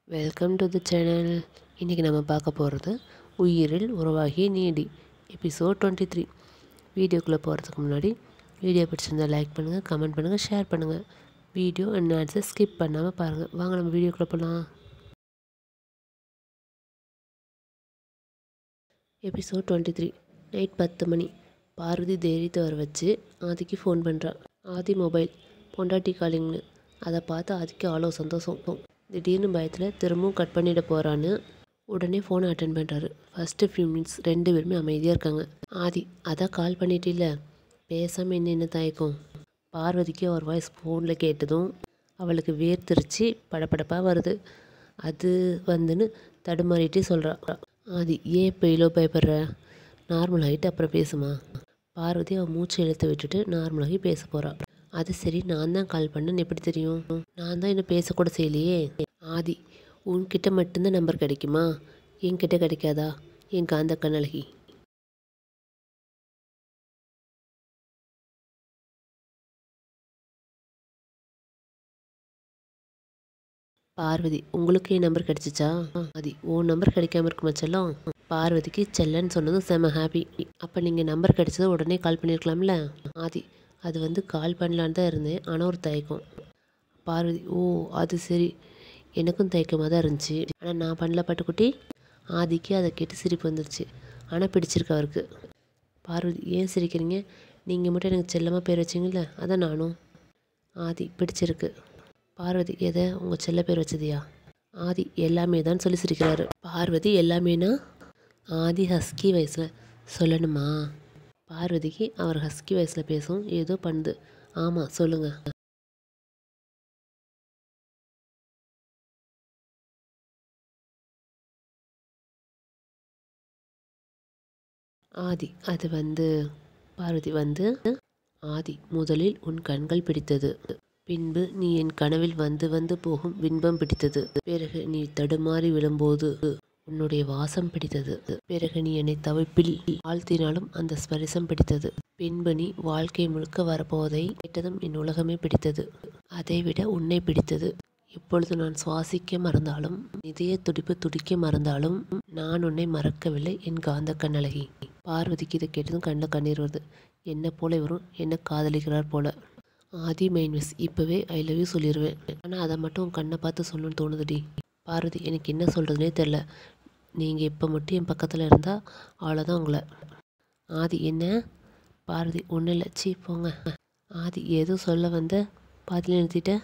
welcome to the channel இன்றைக்கி நம்ம பார்க்க போகிறது உயிரில் உருவாகிய நீடி எபிசோட் டுவெண்ட்டி த்ரீ வீடியோக்குள்ளே போகிறதுக்கு முன்னாடி வீடியோ பிடிச்சிருந்தா லைக் பண்ணுங்கள் கமெண்ட் பண்ணுங்கள் ஷேர் பண்ணுங்கள் வீடியோ அண்ட் ஆன்சர் ஸ்கிப் பண்ணாமல் பாருங்கள் வாங்க நம்ம வீடியோக்குள்ளே போகலாம் எபிசோட் டுவெண்ட்டி த்ரீ நைட் பத்து மணி பார்வதி தைரியத்தை வர வச்சு ஆதிக்கு ஃபோன் பண்ணுறா ஆதி மொபைல் பொண்டாட்டி காலிங்னு அதை பார்த்து ஆதிக்கு அவ்வளோ சந்தோஷம் திடீர்னு பயத்தில் திரும்பவும் கட் பண்ணிட போகிறான்னு உடனே ஃபோனை அட்டன் பண்ணுறாரு ஃபஸ்ட்டு ஃபியூ மினிட்ஸ் ரெண்டு பேருமே அமைதியாக இருக்காங்க ஆதி அதான் கால் பண்ணிட்டில்ல பேசாமல் என்ன என்ன தயக்கம் பார்வதிக்கு அவர் வாய்ஸ் ஃபோனில் கேட்டதும் அவளுக்கு வேர்த்திருச்சு படபடப்பாக வருது அது வந்துன்னு தடுமாறிட்டே சொல்கிறா ஆதி ஏன் இப்போ இவ்வளோ பயப்படுற நார்மல் ஆகிட்டு அப்புறம் பேசுமா பார்வதி அவள் மூச்சை இழுத்து விட்டுட்டு நார்மலாகி பேச போகிறா அது சரி நான் தான் கால் பண்ணேன்னு எப்படி தெரியும் நான் தான் இன்னும் பேசக்கூட செய்யலையே ஆதி உன்கிட்ட மட்டும்தான் நம்பர் கிடைக்குமா என்கிட்ட கிடைக்காதா என் காந்த கண்ணழகி பார்வதி உங்களுக்கு என் நம்பர் கிடைச்சிச்சா ஆதி உன் நம்பர் கிடைக்காம இருக்கு மச்செல்லாம் பார்வதிக்கு செல்லன்னு சொன்னதும் செம ஹாப்பி அப்போ நீங்கள் நம்பர் கிடைச்சது உடனே கால் பண்ணியிருக்கலாம்ல ஆதி அது வந்து கால் பண்ணலான்னு தான் இருந்தேன் ஆனால் ஒரு தயக்கம் பார்வதி ஓ அது சரி எனக்கும் தயக்கமாக தான் இருந்துச்சு ஆனால் நான் பண்ணல பட்டுக்குட்டி ஆதிக்கு அதை கேட்டு சிரிப்பு வந்துருச்சு ஆனால் பிடிச்சிருக்கு அவருக்கு பார்வதி ஏன் சிரிக்கிறீங்க நீங்கள் மட்டும் எனக்கு செல்லமாக பேர் வச்சிங்கல்ல அதான் நானும் ஆதி பிடிச்சிருக்கு பார்வதி எதை உங்கள் செல்ல பேர் வச்சதியா ஆதி எல்லாமே தான் சொல்லி சிரிக்கிறாரு பார்வதி எல்லாமேனா ஆதி ஹஸ்கி வயசில் சொல்லணுமா பார்வதிக்கு அவர் ஹஸ்கி வயசில் பேசும் ஏதோ பண்ணுது ஆமாம் சொல்லுங்கள் ஆதி அது வந்து பார்வதி வந்து ஆதி முதலில் உன் கண்கள் பிடித்தது பின்பு நீ என் கனவில் வந்து வந்து போகும் பின்பம் பிடித்தது பிறகு நீ தடுமாறி விழும்போது உன்னுடைய வாசம் பிடித்தது பிறகு நீ என்னை தவிப்பில் ஆழ்த்தினாலும் அந்த ஸ்பரிசம் பிடித்தது பின்பு நீ வாழ்க்கை முழுக்க வரப்போவதை கேட்டதும் என் உலகமே பிடித்தது அதைவிட உன்னை பிடித்தது இப்பொழுது நான் சுவாசிக்க மறந்தாலும் இதய துடிப்பு துடிக்க மறந்தாலும் நான் உன்னை மறக்கவில்லை என் காந்த கண்ணழகி பார்வதிக்கு இதை கேட்டதும் கண்ணில் கண்ணீர் வருது என்ன போல இவரும் என்ன காதலிக்கிறார் போல ஆதி மைன்வெஸ் இப்போவே ஐ லவ் யூ சொல்லிடுவேன் ஆனால் அதை மட்டும் உன் கண்ணை பார்த்து சொல்லணும்னு தோணுதுடி பார்வதி எனக்கு என்ன சொல்கிறதுனே தெரில நீங்கள் இப்போ மட்டும் என் பக்கத்தில் இருந்தால் அவ்வளோதான் உங்களை ஆதி என்ன பார்வதி ஒன்றும் இல்லை சீ போங்க ஆதி ஏதோ சொல்ல வந்த பாதியில் நிறுத்திட்ட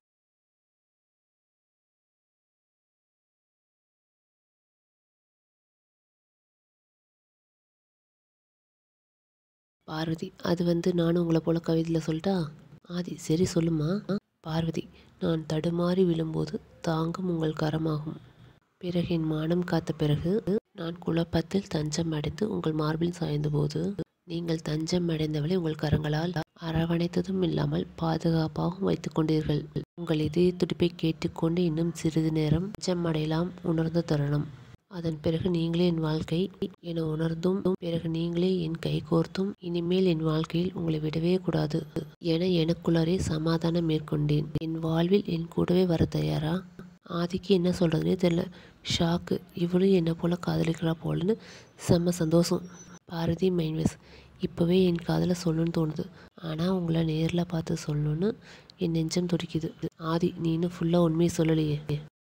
பார்வதி அது வந்து நானும் உங்களை போல கவிதையில் சொல்லிட்டா ஆதி சரி சொல்லுமா பார்வதி நான் தடுமாறி விழும்போது தாங்கும் உங்கள் கரமாகும் பிறகு என் மானம் காத்த பிறகு நான் குழப்பத்தில் தஞ்சம் அடைந்து உங்கள் மார்பில் சாய்ந்தபோது நீங்கள் தஞ்சம் அடைந்தவளை உங்கள் கரங்களால் அரவணைத்ததும் இல்லாமல் பாதுகாப்பாகவும் வைத்துக் கொண்டீர்கள் உங்கள் இதய துடிப்பை கேட்டுக்கொண்டு இன்னும் சிறிது நேரம் தஞ்சம் அடையலாம் உணர்ந்த தருணம் அதன் பிறகு நீங்களே என் வாழ்க்கை என உணர்ந்தும் பிறகு நீங்களே என் கை கோர்த்தும் இனிமேல் என் வாழ்க்கையில் உங்களை விடவே கூடாது என எனக்குள்ளாரே சமாதானம் மேற்கொண்டேன் என் வாழ்வில் என் கூடவே வர தயாரா ஆதிக்கு என்ன சொல்கிறதுனே தெரில ஷாக்கு இவளும் என்னை போல் காதலிக்கிறா போலன்னு செம்ம சந்தோஷம் பாரதி மைன்வெஸ் இப்போவே என் காதலை சொல்லணும்னு தோணுது ஆனால் உங்களை நேரில் பார்த்து சொல்லணும்னு என் நெஞ்சம் துடிக்குது ஆதி நீ இன்னும் ஃபுல்லாக உண்மையை சொல்லலையே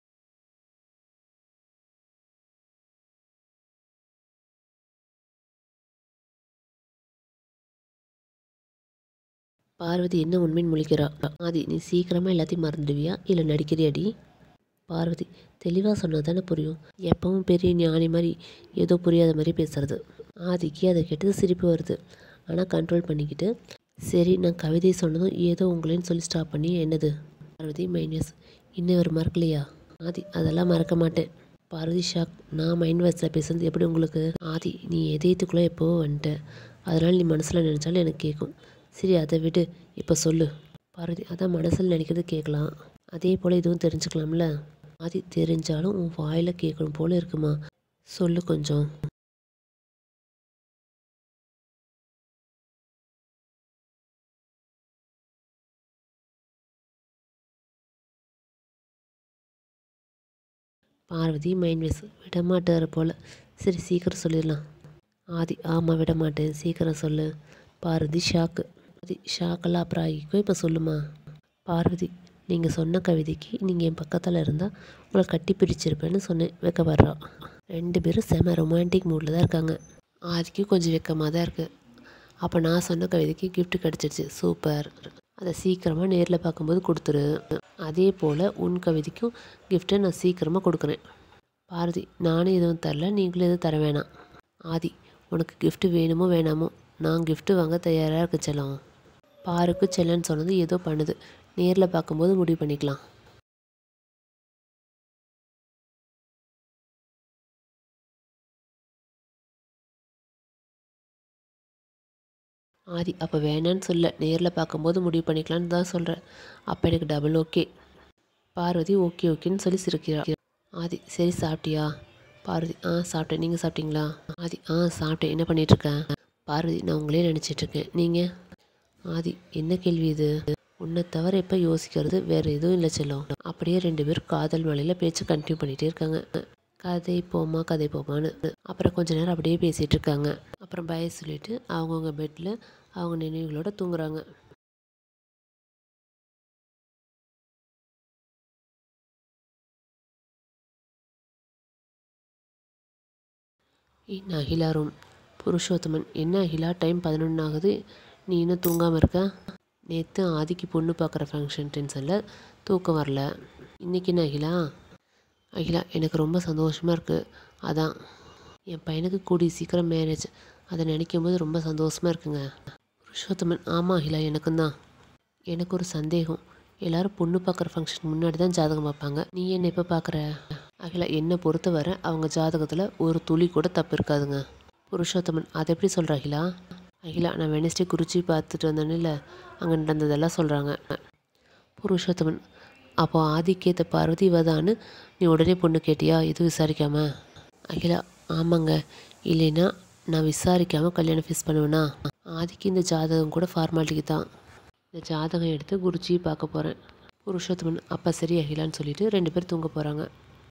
பார்வதி என்ன உண்மைன்னு முழிக்கிறா ஆதி நீ சீக்கிரமாக எல்லாத்தையும் மறந்துடுவியா இல்லை நடிக்கிறியாடி பார்வதி தெளிவாக சொன்னால் தானே புரியும் எப்பவும் பெரிய ஞானி மாதிரி ஏதோ புரியாத மாதிரி பேசுறது ஆதிக்கு அதை கேட்டது சிரிப்பு வருது ஆனால் கண்ட்ரோல் பண்ணிக்கிட்டு சரி நான் கவிதை சொன்னதும் ஏதோ உங்களேன்னு சொல்லி ஸ்டாப் பண்ணி என்னது பார்வதி மைனஸ் இன்னும் ஒரு மறக்கலையா ஆதி அதெல்லாம் மறக்க மாட்டேன் பார்வதி ஷாக் நான் மைண்ட் வாய்ஸில் பேசுறது எப்படி உங்களுக்கு ஆதி நீ எதயத்துக்குள்ளே எப்போவோ வந்துட்ட அதனால் நீ மனசில் நினச்சாலும் எனக்கு கேட்கும் சரி அதை விடு இப்போ சொல்லு பார்வதி அதான் மனசில் நினைக்கிறது கேட்கலாம் அதே போல் இதுவும் தெரிஞ்சுக்கலாம்ல ஆதி தெரிஞ்சாலும் உன் வாயில் கேட்கணும் போல இருக்குமா சொல்லு கொஞ்சம் பார்வதி மைண்ட் வேஸ் விடமாட்டார் போல் சரி சீக்கிரம் சொல்லிடலாம் ஆதி ஆமாம் விட மாட்டேன் சீக்கிரம் சொல்லு பார்வதி ஷாக்கு ஆதி ஷாக்கெல்லாம் அப்புறம் ஆகிக்கோ இப்போ சொல்லுமா பார்வதி நீங்கள் சொன்ன கவிதைக்கு நீங்கள் என் பக்கத்தில் இருந்தால் உங்களை கட்டி பிரிச்சிருப்பேன்னு சொன்னேன் வெக்கப்படுறா ரெண்டு பேரும் செம ரொமான்டிக் மூடில் தான் இருக்காங்க ஆதிக்கு கொஞ்சம் வெக்கமாக தான் இருக்குது அப்போ நான் சொன்ன கவிதைக்கு gift கிடச்சிருச்சு சூப்பர் அதை சீக்கிரமாக நேரில் பார்க்கும்போது கொடுத்துரு அதே போல் உன் கவிதைக்கும் கிஃப்ட்டை நான் சீக்கிரமாக கொடுக்குறேன் பாரதி நானும் எதுவும் தரல நீங்களும் எதுவும் தர வேணாம் ஆதி உனக்கு gift வேணுமோ வேணாமோ நான் gift வாங்க தயாராக இருக்க செல்லம் பாருக்கு செல்லன்னு சொன்னது ஏதோ பண்ணுது நேரில் பார்க்கும்போது முடிவு பண்ணிக்கலாம் ஆதி அப்போ வேணான்னு சொல்ல நேரில் பார்க்கும்போது முடிவு பண்ணிக்கலான்னு தான் சொல்கிறேன் அப்போ எனக்கு டபுள் ஓகே பார்வதி ஓகே ஓகேன்னு சொல்லி சிரிக்கிறா ஆதி சரி சாப்பிட்டியா பார்வதி ஆ சாப்பிட்டேன் நீங்கள் சாப்பிட்டீங்களா ஆதி ஆ சாப்பிட்டேன் என்ன பண்ணிகிட்ருக்கேன் பார்வதி நான் உங்களே நினச்சிட்ருக்கேன் நீங்கள் ஆதி என்ன கேள்வி இது உன்னை தவிர எப்போ யோசிக்கிறது வேறு எதுவும் இல்லை செல்லம் அப்படியே ரெண்டு பேரும் காதல் மலையில் பேச்சு கண்டினியூ பண்ணிகிட்டே இருக்காங்க கதை போமா கதை போமான்னு அப்புறம் கொஞ்ச நேரம் அப்படியே பேசிகிட்டு இருக்காங்க அப்புறம் பய சொல்லிட்டு அவங்கவுங்க பெட்டில் அவங்க நினைவுகளோட தூங்குறாங்க என்ன அகிலா ரூம் புருஷோத்தமன் என்ன அகிலா டைம் பதினொன்று ஆகுது நீ இன்னும் தூங்காமல் இருக்க நேற்று ஆதிக்கு பொண்ணு பார்க்குற ஃபங்க்ஷன் டென்ஷனில் தூக்கம் வரல இன்னைக்கு என்ன அகிலா அகிலா எனக்கு ரொம்ப சந்தோஷமாக இருக்குது அதான் என் பையனுக்கு கூடி சீக்கிரம் மேரேஜ் அதை நினைக்கும் போது ரொம்ப சந்தோஷமாக இருக்குங்க புருஷோத்தமன் ஆமாம் அகிலா எனக்கும் தான் எனக்கு ஒரு சந்தேகம் எல்லாரும் பொண்ணு பார்க்குற ஃபங்க்ஷன் முன்னாடி தான் ஜாதகம் பார்ப்பாங்க நீ என்ன எப்போ பார்க்குற அகிலா என்னை பொறுத்தவரை அவங்க ஜாதகத்தில் ஒரு துளி கூட தப்பு இருக்காதுங்க புருஷோத்தமன் அதை எப்படி சொல்கிற அகிலா அகிலா நான் வெனஸ்டே குறிச்சி பார்த்துட்டு வந்தேன்ல அங்கே நடந்ததெல்லாம் சொல்கிறாங்க புருஷோத்தமன் அப்போ ஆதிக்கேத்த பார்வதி இவதான்னு நீ உடனே பொண்ணு கேட்டியா எதுவும் விசாரிக்காம அகிலா ஆமாங்க இல்லைன்னா நான் விசாரிக்காமல் கல்யாணம் ஃபிக்ஸ் பண்ணுவேனா ஆதிக்கு இந்த ஜாதகம் கூட ஃபார்மாலிட்டிக்கு தான் இந்த ஜாதகம் எடுத்து குருஜி பார்க்க போகிறேன் புருஷோத்தமன் அப்பா சரி அகிலான்னு சொல்லிட்டு ரெண்டு பேர் தூங்க போகிறாங்க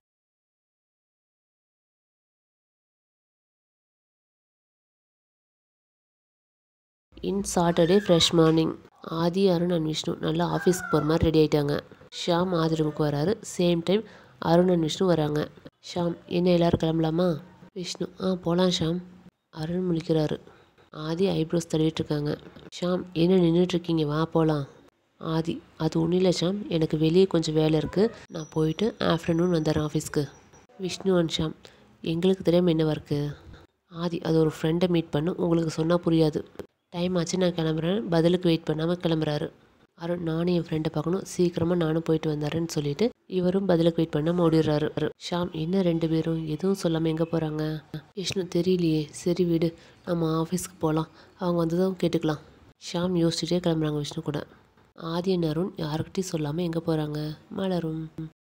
in Saturday fresh morning Aadhi Arun and Vishnu நல்லா ஆஃபீஸ்க்கு போகிற மாதிரி ரெடி ஆயிட்டாங்க ஷாம் ஆதி ரூமுக்கு வராரு same time Arun and Vishnu வராங்க ஷாம் என்ன எல்லாரும் கிளம்பலாமா விஷ்ணு ஆ போகலாம் ஷாம் அருண் முழிக்கிறாரு ஆதி ஐப்ரோஸ் தடவிட்டு இருக்காங்க ஷாம் என்ன நின்றுட்டு இருக்கீங்க வா போகலாம் ஆதி அது ஒன்றும் இல்லை ஷாம் எனக்கு வெளியே கொஞ்சம் வேலை இருக்குது நான் போயிட்டு ஆஃப்டர்நூன் வந்துடுறேன் ஆஃபீஸ்க்கு விஷ்ணு அண்ட் ஷாம் எங்களுக்கு தெரியாமல் என்ன ஒர்க்கு ஆதி அது ஒரு ஃப்ரெண்டை மீட் பண்ண உங்களுக்கு சொன்னால் புரியாது டைம் ஆச்சு நான் கிளம்புறேன் பதிலுக்கு வெயிட் பண்ணாமல் கிளம்புறாரு அருண் நானும் என் ஃப்ரெண்டை பார்க்கணும் சீக்கிரமாக நானும் போயிட்டு வந்தாரேன்னு சொல்லிட்டு இவரும் பதிலுக்கு வெயிட் பண்ணாமல் ஓடிடுறாரு ஷாம் என்ன ரெண்டு பேரும் எதுவும் சொல்லாமல் எங்கே போகிறாங்க விஷ்ணு தெரியலையே சரி விடு நம்ம ஆஃபீஸ்க்கு போகலாம் அவங்க வந்ததும் கேட்டுக்கலாம் ஷாம் யோசிச்சுட்டே கிளம்புறாங்க விஷ்ணு கூட ஆதி அண்ட் அருண் யாருக்கிட்டையும் சொல்லாமல் எங்கே போகிறாங்க மலரும்